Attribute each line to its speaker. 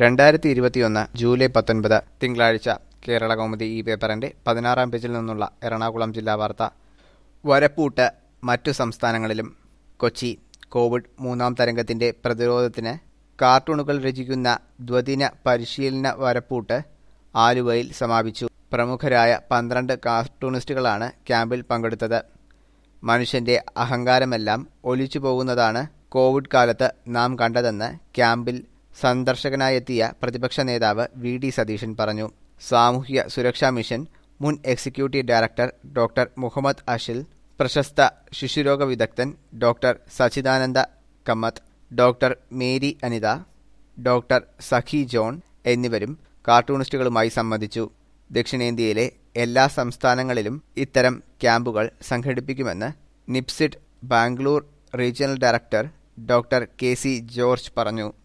Speaker 1: രണ്ടായിരത്തി ഇരുപത്തിയൊന്ന് ജൂലൈ പത്തൊൻപത് തിങ്കളാഴ്ച കേരള കൗമുദി ഈ പേപ്പറിന്റെ പതിനാറാം പേജിൽ നിന്നുള്ള എറണാകുളം ജില്ലാ വാർത്ത വരപ്പൂട്ട് മറ്റു സംസ്ഥാനങ്ങളിലും കൊച്ചി കോവിഡ് മൂന്നാം തരംഗത്തിന്റെ പ്രതിരോധത്തിന് കാർട്ടൂണുകൾ രചിക്കുന്ന ദ്വദിന പരിശീലന വരപ്പൂട്ട് ആലുവയിൽ സമാപിച്ചു പ്രമുഖരായ പന്ത്രണ്ട് കാർട്ടൂണിസ്റ്റുകളാണ് ക്യാമ്പിൽ പങ്കെടുത്തത് മനുഷ്യന്റെ അഹങ്കാരമെല്ലാം ഒലിച്ചു പോകുന്നതാണ് കോവിഡ് കാലത്ത് നാം കണ്ടതെന്ന് ക്യാമ്പിൽ സന്ദർശകനായെത്തിയ പ്രതിപക്ഷ നേതാവ് വി ഡി സതീശൻ പറഞ്ഞു സാമൂഹ്യ സുരക്ഷാ മിഷൻ മുൻ executive director doctor Muhammad Ashil പ്രശസ്ത ശിശുരോഗ വിദഗ്ധൻ doctor Sachidananda Kamath doctor Mary Anitha doctor Sakhi John എന്നിവരും കാർട്ടൂണിസ്റ്റുകളുമായി സംബന്ധിച്ചു ദക്ഷിണേന്ത്യയിലെ എല്ലാ സംസ്ഥാനങ്ങളിലും ഇത്തരം ക്യാമ്പുകൾ സംഘടിപ്പിക്കുമെന്ന് നിപ്സിഡ് Bangalore regional director doctor K C George പറഞ്ഞു